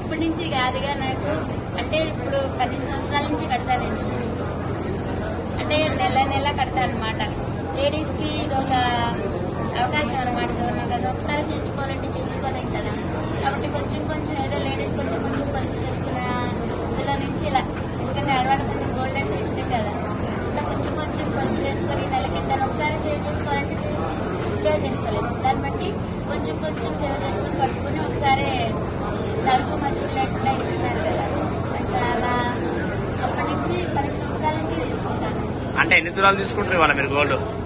ఇప్పటి నుంచి కాదుగా నాకు అంటే ఇప్పుడు పన్నెండు సంవత్సరాల నుంచి కడతాను నేను స్కీమ్ అంటే నెల నెల కడతాను అనమాట లేడీస్ కి ఇది ఒక అవకాశం అనమాట నాకు ఒకసారి చేయించుకోవాలంటే చేయించుకోలేం కదా కాబట్టి కొంచెం కొంచెం ఏదో లేడీస్ కొంచెం కొంచెం పొదుపు చేసుకున్న ఇందులో నుంచి ఇలా ఎందుకంటే ఆడవాళ్ళు కొంచెం గోల్డ్ అంటే ఇష్టం కదా ఇలా కొంచెం కొంచెం పొదుపు చేసుకొని నెల కింద ఒకసారి సేవ్ చేసుకోవాలంటే సేవ్ సేవ్ చేసుకోలేము దాన్ని బట్టి కొంచెం కొంచెం సేవ్ చేసుకొని పట్టుకుని ఒకసారి తరపు మజూరు లేకుండా ఇస్తున్నారు కదా ఇంకా అలా అప్పటి నుంచి పన్నెండు సంవత్సరాల నుంచి తీసుకుంటాను అంటే ఎన్ని తులాలు తీసుకుంటారు ఇవాళ మీరు గోల్డ్